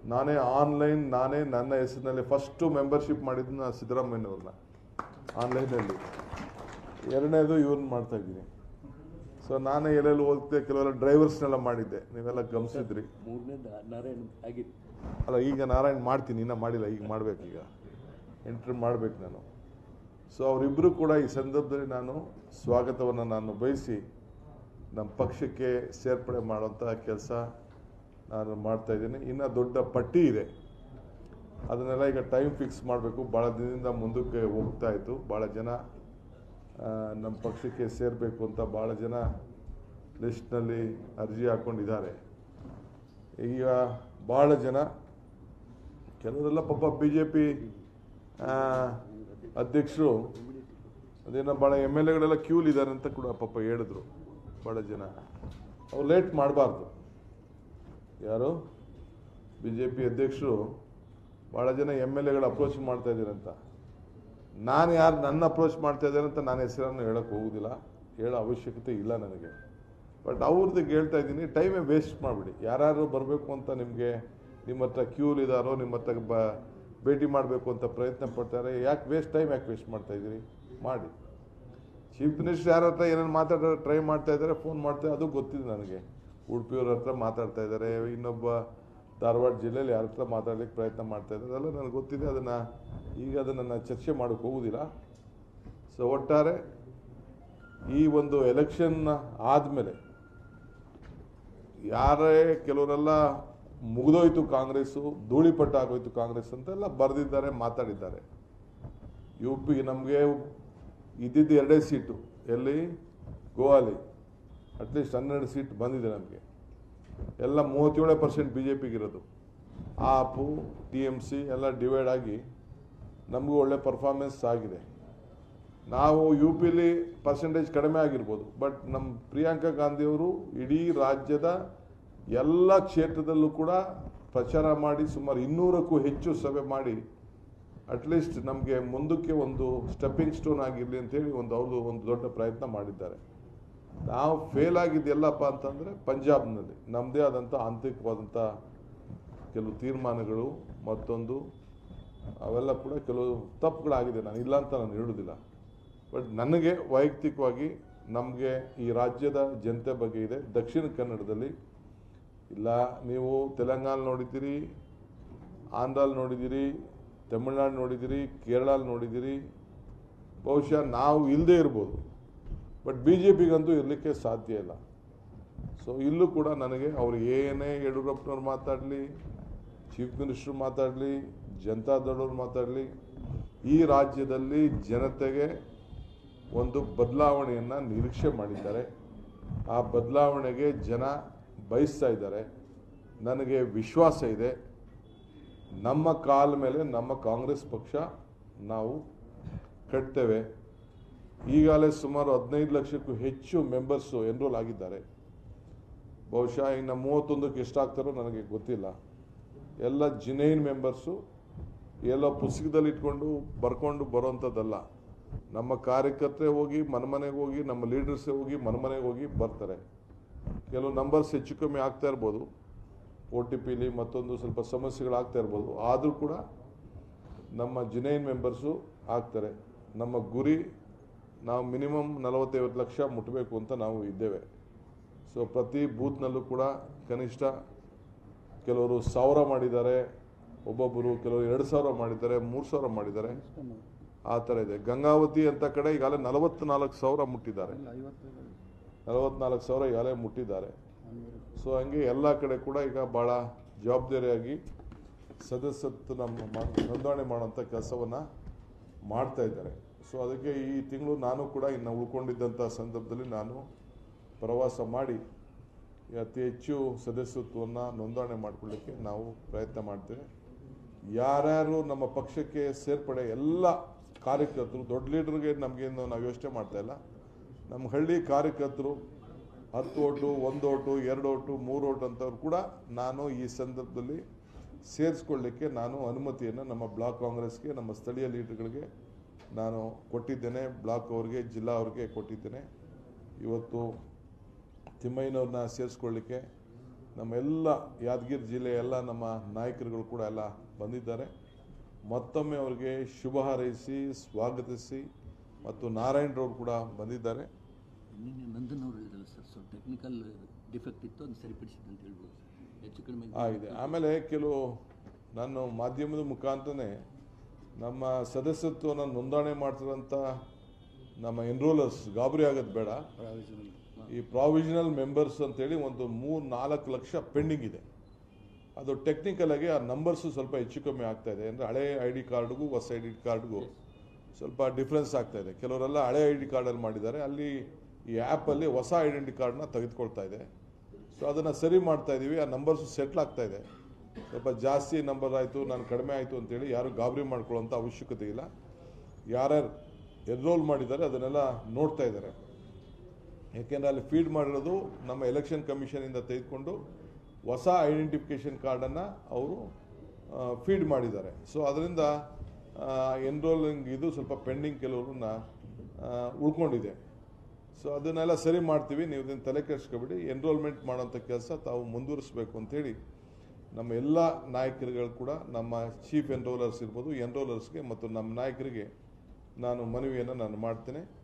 ನಾನೇ ಆನ್ಲೈನ್ ನಾನೇ ನನ್ನ ಹೆಸರಿನಲ್ಲಿ ಫಸ್ಟು ಮೆಂಬರ್ಶಿಪ್ ಮಾಡಿದ್ದು ನಾನು ಸಿದ್ದರಾಮಯ್ಯನವ್ರನ್ನ ಆನ್ಲೈನಲ್ಲಿ ಎರಡನೇದು ಇವ್ರನ್ನ ಮಾಡ್ತಾ ಇದ್ದೀನಿ ಸೊ ನಾನೇ ಎಲ್ಲೆಲ್ಲಿ ಹೋಗ್ತೆ ಕೆಲವೆಲ್ಲ ಡ್ರೈವರ್ಸ್ನೆಲ್ಲ ಮಾಡಿದ್ದೆ ನೀವೆಲ್ಲ ಗಮನಿಸಿದ್ರಿ ಮೂರನೇ ನಾರಾಯಣ್ ಆಗಿತ್ತು ಅಲ್ಲ ಈಗ ನಾರಾಯಣ್ ಮಾಡ್ತೀನಿ ಇನ್ನೂ ಮಾಡಿಲ್ಲ ಈಗ ಮಾಡ್ಬೇಕು ಈಗ ಎಂಟ್ರಿ ಮಾಡ್ಬೇಕು ನಾನು ಸೊ ಅವರಿಬ್ಬರು ಕೂಡ ಈ ಸಂದರ್ಭದಲ್ಲಿ ನಾನು ಸ್ವಾಗತವನ್ನು ನಾನು ಬಯಸಿ ನಮ್ಮ ಪಕ್ಷಕ್ಕೆ ಸೇರ್ಪಡೆ ಮಾಡುವಂಥ ಕೆಲಸ ನಾನು ಮಾಡ್ತಾ ಇದ್ದೀನಿ ಇನ್ನು ದೊಡ್ಡ ಪಟ್ಟಿ ಇದೆ ಅದನ್ನೆಲ್ಲ ಈಗ ಟೈಮ್ ಫಿಕ್ಸ್ ಮಾಡಬೇಕು ಭಾಳ ದಿನದಿಂದ ಮುಂದಕ್ಕೆ ಹೋಗ್ತಾ ಇತ್ತು ಭಾಳ ಜನ ಆ, ನಮ್ಮ ಪಕ್ಷಕ್ಕೆ ಸೇರಬೇಕು ಅಂತ ಭಾಳ ಜನ ಲಿಸ್ಟ್ನಲ್ಲಿ ಅರ್ಜಿ ಹಾಕ್ಕೊಂಡಿದ್ದಾರೆ ಈಗ ಭಾಳ ಜನ ಕೆಲವರೆಲ್ಲ ಪಾಪ ಬಿ ಜೆ ಪಿ ಅಧ್ಯಕ್ಷರು ಅದೇನೋ ಭಾಳ ಎಮ್ ಎಲ್ ಎಗಳೆಲ್ಲ ಕ್ಯೂಲಿದ್ದಾರೆ ಅಂತ ಕೂಡ ಪಾಪ ಹೇಳಿದ್ರು ಭಾಳ ಜನ ಅವ್ರು ಲೇಟ್ ಮಾಡಬಾರ್ದು ಯಾರು ಬಿ ಜೆ ಪಿ ಅಧ್ಯಕ್ಷರು ಭಾಳ ಜನ ಎಮ್ ಎಲ್ ಎಗಳು ಅಪ್ರೋಚ್ ಮಾಡ್ತಾ ಇದ್ದೀರಂತ ನಾನು ಯಾರು ನನ್ನ ಅಪ್ರೋಚ್ ಮಾಡ್ತಾ ಇದ್ದಾರೆ ಅಂತ ನಾನು ಹೆಸರನ್ನು ಹೇಳೋಕ್ಕೆ ಹೋಗೋದಿಲ್ಲ ಹೇಳೋ ಅವಶ್ಯಕತೆ ಇಲ್ಲ ನನಗೆ ಬಟ್ ಅವ್ರದ್ದು ಹೇಳ್ತಾ ಇದ್ದೀನಿ ಟೈಮೇ ವೇಸ್ಟ್ ಮಾಡಿಬಿಡಿ ಯಾರು ಬರಬೇಕು ಅಂತ ನಿಮಗೆ ನಿಮ್ಮ ಹತ್ರ ಕ್ಯೂಲಿದಾರೋ ನಿಮ್ಮ ಹತ್ರ ಬ ಭೇಟಿ ಮಾಡಬೇಕು ಅಂತ ಪ್ರಯತ್ನ ಪಡ್ತಾರೆ ಯಾಕೆ ವೇಸ್ಟ್ ಟೈಮ್ ಯಾಕೆ ವೇಸ್ಟ್ ಮಾಡ್ತಾ ಇದ್ದೀರಿ ಮಾಡಿ ಚೀಫ್ ಮಿನಿಸ್ಟರ್ ಯಾರ ಹತ್ರ ಏನೇನು ಮಾತಾಡೋ ಟ್ರೈ ಮಾಡ್ತಾ ಇದ್ದಾರೆ ಫೋನ್ ಮಾಡ್ತಾ ಅದು ಗೊತ್ತಿದೆ ನನಗೆ ಉಡುಪಿಯವ್ರ ಹತ್ರ ಮಾತಾಡ್ತಾ ಇದ್ದಾರೆ ಇನ್ನೊಬ್ಬ ಧಾರವಾಡ ಜಿಲ್ಲೆಯಲ್ಲಿ ಯಾರ ಹತ್ರ ಮಾತಾಡ್ಲಿಕ್ಕೆ ಪ್ರಯತ್ನ ಮಾಡ್ತಾ ಇದ್ದಾರೆ ಅದೆಲ್ಲ ನನಗೆ ಗೊತ್ತಿದೆ ಅದನ್ನು ಈಗ ಅದನ್ನು ನಾನು ಚರ್ಚೆ ಮಾಡೋಕ್ಕೆ ಹೋಗೋದಿಲ್ಲ ಸೊ ಒಟ್ಟಾರೆ ಈ ಒಂದು ಎಲೆಕ್ಷನ್ ಆದಮೇಲೆ ಯಾರೇ ಕೆಲವರೆಲ್ಲ ಮುಗಿದೋಯ್ತು ಕಾಂಗ್ರೆಸ್ಸು ಧೂಳಿಪಟ್ಟ ಆಗೋಯ್ತು ಕಾಂಗ್ರೆಸ್ ಅಂತೆಲ್ಲ ಬರೆದಿದ್ದಾರೆ ಮಾತಾಡಿದ್ದಾರೆ ಯು ಪಿ ನಮಗೆ ಇದ್ದಿದ್ದು ಎರಡೇ ಸೀಟು ಎಲ್ಲಿ ಗೋವಾಲಿ ಅಟ್ಲೀಸ್ಟ್ ಹನ್ನೆರಡು ಸೀಟ್ ಬಂದಿದೆ ನಮಗೆ ಎಲ್ಲ ಮೂವತ್ತೇಳೇ ಪರ್ಸೆಂಟ್ ಬಿ ಜೆ ಪಿಗಿರೋದು ಆಪು ಟಿ ಎಮ್ ಸಿ ಎಲ್ಲ ಡಿವೈಡ್ ಆಗಿ ನಮಗೂ ಒಳ್ಳೆ ಪರ್ಫಾರ್ಮೆನ್ಸ್ ಆಗಿದೆ ನಾವು ಯು ಪಿಲಿ ಪರ್ಸೆಂಟೇಜ್ ಕಡಿಮೆ ಆಗಿರ್ಬೋದು ಬಟ್ ನಮ್ಮ ಪ್ರಿಯಾಂಕಾ ಗಾಂಧಿಯವರು ಇಡೀ ರಾಜ್ಯದ ಎಲ್ಲ ಕ್ಷೇತ್ರದಲ್ಲೂ ಕೂಡ ಪ್ರಚಾರ ಮಾಡಿ ಸುಮಾರು ಇನ್ನೂರಕ್ಕೂ ಹೆಚ್ಚು ಸಭೆ ಮಾಡಿ ಅಟ್ಲೀಸ್ಟ್ ನಮಗೆ ಮುಂದಕ್ಕೆ ಒಂದು ಸ್ಟೆಪ್ಪಿಂಗ್ ಸ್ಟೋನ್ ಆಗಿರಲಿ ಅಂತೇಳಿ ಒಂದು ಅವ್ರದ್ದು ಒಂದು ದೊಡ್ಡ ಪ್ರಯತ್ನ ಮಾಡಿದ್ದಾರೆ ನಾವು ಫೇಲ್ ಆಗಿದ್ದೆಲ್ಲಪ್ಪ ಅಂತಂದರೆ ಪಂಜಾಬ್ನಲ್ಲಿ ನಮ್ಮದೇ ಆದಂಥ ಆಂತರಿಕವಾದಂಥ ಕೆಲವು ತೀರ್ಮಾನಗಳು ಮತ್ತೊಂದು ಅವೆಲ್ಲ ಕೂಡ ಕೆಲವು ತಪ್ಪುಗಳಾಗಿದೆ ನಾನು ಇಲ್ಲ ಅಂತ ನಾನು ಹೇಳೋದಿಲ್ಲ ಬಟ್ ನನಗೆ ವೈಯಕ್ತಿಕವಾಗಿ ನಮಗೆ ಈ ರಾಜ್ಯದ ಜನತೆ ಬಗ್ಗೆ ಇದೆ ದಕ್ಷಿಣ ಕನ್ನಡದಲ್ಲಿ ಇಲ್ಲ ನೀವು ತೆಲಂಗಾಣ ನೋಡಿದ್ದೀರಿ ಆಂಧ್ರಲ್ಲಿ ನೋಡಿದ್ದೀರಿ ತಮಿಳ್ನಾಡು ನೋಡಿದ್ದೀರಿ ಕೇರಳಲ್ಲಿ ನೋಡಿದ್ದೀರಿ ಬಹುಶಃ ನಾವು ಇಲ್ಲದೇ ಇರ್ಬೋದು ಬಟ್ ಬಿ ಜೆ ಪಿಗಂತೂ ಇರಲಿಕ್ಕೆ ಸಾಧ್ಯ ಇಲ್ಲ ಸೊ ಇಲ್ಲೂ ಕೂಡ ನನಗೆ ಅವ್ರು ಏನೇ ಯಡಿಯೂರಪ್ಪನವ್ರು ಮಾತಾಡಲಿ ಚೀಫ್ ಮಿನಿಸ್ಟರ್ ಮಾತಾಡಲಿ ಜನತಾದಳವ್ರು ಮಾತಾಡಲಿ ಈ ರಾಜ್ಯದಲ್ಲಿ ಜನತೆಗೆ ಒಂದು ಬದಲಾವಣೆಯನ್ನು ನಿರೀಕ್ಷೆ ಮಾಡಿದ್ದಾರೆ ಆ ಬದಲಾವಣೆಗೆ ಜನ ಬಯಸ್ತಾ ಇದ್ದಾರೆ ನನಗೆ ವಿಶ್ವಾಸ ಇದೆ ನಮ್ಮ ಕಾಲ ಮೇಲೆ ನಮ್ಮ ಕಾಂಗ್ರೆಸ್ ಪಕ್ಷ ನಾವು ಕಟ್ತೇವೆ ಈಗಾಗಲೇ ಸುಮಾರು ಹದಿನೈದು ಲಕ್ಷಕ್ಕೂ ಹೆಚ್ಚು ಮೆಂಬರ್ಸು ಎನ್ರೋಲ್ ಆಗಿದ್ದಾರೆ ಬಹುಶಃ ಇನ್ನು ಮೂವತ್ತೊಂದಕ್ಕೆ ಎಷ್ಟಾಗ್ತಾರೋ ನನಗೆ ಗೊತ್ತಿಲ್ಲ ಎಲ್ಲ ಜಿನೈನ್ ಮೆಂಬರ್ಸು ಎಲ್ಲ ಪುಸ್ತಕದಲ್ಲಿ ಇಟ್ಕೊಂಡು ಬರ್ಕೊಂಡು ಬರೋವಂಥದ್ದಲ್ಲ ನಮ್ಮ ಕಾರ್ಯಕರ್ತರೇ ಹೋಗಿ ಮನೆಗೆ ಹೋಗಿ ನಮ್ಮ ಲೀಡರ್ಸೇ ಹೋಗಿ ಮನೆಗೆ ಹೋಗಿ ಬರ್ತಾರೆ ಕೆಲವು ನಂಬರ್ಸ್ ಹೆಚ್ಚು ಕಮ್ಮಿ ಆಗ್ತಾ ಇರ್ಬೋದು ಒ ಟಿ ಪಿಲಿ ಮತ್ತೊಂದು ಸ್ವಲ್ಪ ಸಮಸ್ಯೆಗಳಾಗ್ತಾ ಇರ್ಬೋದು ಆದರೂ ಕೂಡ ನಮ್ಮ ಜಿನೈನ್ ಮೆಂಬರ್ಸು ಆಗ್ತಾರೆ ನಮ್ಮ ಗುರಿ ನಾವು ಮಿನಿಮಮ್ ನಲವತ್ತೈವತ್ತು ಲಕ್ಷ ಮುಟ್ಟಬೇಕು ಅಂತ ನಾವು ಇದ್ದೇವೆ ಸೊ ಪ್ರತಿ ಬೂತ್ನಲ್ಲೂ ಕೂಡ ಕನಿಷ್ಠ ಕೆಲವರು ಸಾವಿರ ಮಾಡಿದ್ದಾರೆ ಒಬ್ಬೊಬ್ಬರು ಕೆಲವರು ಎರಡು ಸಾವಿರ ಮಾಡಿದ್ದಾರೆ ಮೂರು ಸಾವಿರ ಮಾಡಿದ್ದಾರೆ ಆ ಥರ ಇದೆ ಗಂಗಾವತಿ ಅಂತ ಕಡೆ ಈಗಾಗಲೇ ನಲವತ್ತ್ನಾಲ್ಕು ಸಾವಿರ ಮುಟ್ಟಿದ್ದಾರೆ ನಲವತ್ನಾಲ್ಕು ಸಾವಿರ ಈಗಾಗಲೇ ಮುಟ್ಟಿದ್ದಾರೆ ಸೊ ಹಂಗೆ ಎಲ್ಲ ಕಡೆ ಕೂಡ ಈಗ ಭಾಳ ಜವಾಬ್ದಾರಿಯಾಗಿ ಸದಸ್ಯತ್ವ ನಮ್ಮ ಮಾ- ನೋಂದಣಿ ಮಾಡುವಂಥ ಕೆಲಸವನ್ನು ಮಾಡ್ತಾ ಇದ್ದಾರೆ ಸೊ ಅದಕ್ಕೆ ಈ ತಿಂಗಳು ನಾನು ಕೂಡ ಇನ್ನು ಉಳ್ಕೊಂಡಿದ್ದಂಥ ಸಂದರ್ಭದಲ್ಲಿ ನಾನು ಪ್ರವಾಸ ಮಾಡಿ ಅತಿ ಹೆಚ್ಚು ಸದಸ್ಯತ್ವವನ್ನು ನೋಂದಣಿ ಮಾಡಿಕೊಳ್ಳಿಕ್ಕೆ ನಾವು ಪ್ರಯತ್ನ ಮಾಡ್ತೇವೆ ಯಾರ್ಯಾರು ನಮ್ಮ ಪಕ್ಷಕ್ಕೆ ಸೇರ್ಪಡೆ ಎಲ್ಲ ಕಾರ್ಯಕರ್ತರು ದೊಡ್ಡ ಲೀಡರ್ಗೆ ನಮಗೇನು ನಾವು ಯೋಚನೆ ಮಾಡ್ತಾ ಇಲ್ಲ ನಮ್ಮ ಹಳ್ಳಿ ಕಾರ್ಯಕರ್ತರು ಹತ್ತು ಓಟು ಒಂದು ಓಟು ಎರಡು ಓಟು ಮೂರು ಓಟು ಅಂತವ್ರು ಕೂಡ ನಾನು ಈ ಸಂದರ್ಭದಲ್ಲಿ ಸೇರಿಸ್ಕೊಳ್ಳಿಕ್ಕೆ ನಾನು ಅನುಮತಿಯನ್ನು ನಮ್ಮ ಬ್ಲಾಕ್ ಕಾಂಗ್ರೆಸ್ಗೆ ನಮ್ಮ ಸ್ಥಳೀಯ ಲೀಡರ್ಗಳಿಗೆ ನಾನು ಕೊಟ್ಟಿದ್ದೇನೆ ಬ್ಲಾಕ್ ಅವ್ರಿಗೆ ಜಿಲ್ಲಾ ಅವ್ರಿಗೆ ಕೊಟ್ಟಿದ್ದೇನೆ ಇವತ್ತು ತಿಮ್ಮಯ್ಯನವ್ರನ್ನ ಸೇರಿಸ್ಕೊಳ್ಳಿಕ್ಕೆ ನಮ್ಮ ಎಲ್ಲ ಯಾದಗಿರಿ ಜಿಲ್ಲೆಯ ಎಲ್ಲ ನಮ್ಮ ನಾಯಕರುಗಳು ಕೂಡ ಎಲ್ಲ ಬಂದಿದ್ದಾರೆ ಮತ್ತೊಮ್ಮೆ ಅವರಿಗೆ ಶುಭ ಹಾರೈಸಿ ಸ್ವಾಗತಿಸಿ ಮತ್ತು ನಾರಾಯಣರವರು ಕೂಡ ಬಂದಿದ್ದಾರೆ ನಿನ್ನೆ ನಂದನ್ ಅವರು ಹೇಳಿದ್ರಲ್ಲ ಸರ್ ಸೊ ಟೆಕ್ನಿಕಲ್ ಡಿಫೆಕ್ಟ್ ಇತ್ತು ಅದನ್ನು ಸರಿಪಡಿಸಿದ್ದು ಅಂತ ಹೇಳ್ಬೋದು ಹೆಚ್ಚು ಕಡಿಮೆ ಆಗಿದೆ ಆಮೇಲೆ ಕೆಲವು ನಾನು ಮಾಧ್ಯಮದ ಮುಖಾಂತರನೇ ನಮ್ಮ ಸದಸ್ಯತ್ವನ ನೋಂದಣಿ ಮಾಡ್ತಿರೋಂಥ ನಮ್ಮ ಎನ್ರೋಲರ್ಸ್ ಗಾಬರಿ ಆಗೋದು ಬೇಡ ಈ ಪ್ರಾವಿಷನಲ್ ಮೆಂಬರ್ಸ್ ಅಂತೇಳಿ ಒಂದು ಮೂರು ನಾಲ್ಕು ಲಕ್ಷ ಪೆಂಡಿಂಗ್ ಇದೆ ಅದು ಟೆಕ್ನಿಕಲ್ ಆಗಿ ಆ ನಂಬರ್ಸು ಸ್ವಲ್ಪ ಹೆಚ್ಚು ಕಮ್ಮಿ ಆಗ್ತಾ ಇದೆ ಅಂದರೆ ಹಳೆ ಐ ಡಿ ಕಾರ್ಡ್ಗೂ ಹೊಸ ಐ ಡಿ ಕಾರ್ಡ್ಗೂ ಸ್ವಲ್ಪ ಡಿಫ್ರೆನ್ಸ್ ಆಗ್ತಾ ಇದೆ ಕೆಲವರೆಲ್ಲ ಹಳೆ ಐ ಡಿ ಕಾರ್ಡಲ್ಲಿ ಮಾಡಿದ್ದಾರೆ ಅಲ್ಲಿ ಈ ಆ್ಯಪಲ್ಲಿ ಹೊಸ ಐಡೆಂಟಿ ಕಾರ್ಡ್ನ ತೆಗೆದುಕೊಳ್ತಾ ಇದೆ ಸೊ ಅದನ್ನು ಸರಿ ಮಾಡ್ತಾ ಇದ್ದೀವಿ ಆ ನಂಬರ್ಸು ಸೆಟ್ಲ್ ಆಗ್ತಾ ಇದೆ ಸ್ವಲ್ಪ ಜಾಸ್ತಿ ನಂಬರ್ ಆಯಿತು ನಾನು ಕಡಿಮೆ ಆಯಿತು ಅಂತೇಳಿ ಯಾರು ಗಾಬರಿ ಮಾಡ್ಕೊಳ್ಳೋಂಥ ಅವಶ್ಯಕತೆ ಇಲ್ಲ ಯಾರ್ಯಾರು ಎನ್ರೋಲ್ ಮಾಡಿದ್ದಾರೆ ಅದನ್ನೆಲ್ಲ ನೋಡ್ತಾ ಇದ್ದಾರೆ ಯಾಕೆಂದರೆ ಅಲ್ಲಿ ಫೀಡ್ ಮಾಡಿರೋದು ನಮ್ಮ ಎಲೆಕ್ಷನ್ ಕಮಿಷನಿಂದ ತೆಗೆದುಕೊಂಡು ಹೊಸ ಐಡೆಂಟಿಫಿಕೇಷನ್ ಕಾರ್ಡನ್ನು ಅವರು ಫೀಡ್ ಮಾಡಿದ್ದಾರೆ ಸೊ ಅದರಿಂದ ಎನ್ರೋಲಿಂಗ್ ಇದು ಸ್ವಲ್ಪ ಪೆಂಡಿಂಗ್ ಕೆಲವ್ರನ್ನ ಆ, ಉಳ್ಕೊಂಡಿದೆ ಸೊ ಅದನ್ನೆಲ್ಲ ಸರಿ ಮಾಡ್ತೀವಿ ನೀವು ಇದನ್ನು ತಲೆ ಕೆಡಿಸ್ಕೊಬಿಡಿ ಎನ್ರೋಲ್ಮೆಂಟ್ ಮಾಡೋಂಥ ಕೆಲಸ ತಾವು ಮುಂದುವರಿಸಬೇಕು ಅಂತೇಳಿ ನಮ್ಮ ಎಲ್ಲ ನಾಯಕರುಗಳು ಕೂಡ ನಮ್ಮ ಚೀಫ್ ಎನ್ರೋಲರ್ಸ್ ಇರ್ಬೋದು ಎನ್ರೋಲರ್ಸ್ಗೆ ಮತ್ತು ನಮ್ಮ ನಾಯಕರಿಗೆ ನಾನು ಮನವಿಯನ್ನು ನಾನು ಮಾಡ್ತೇನೆ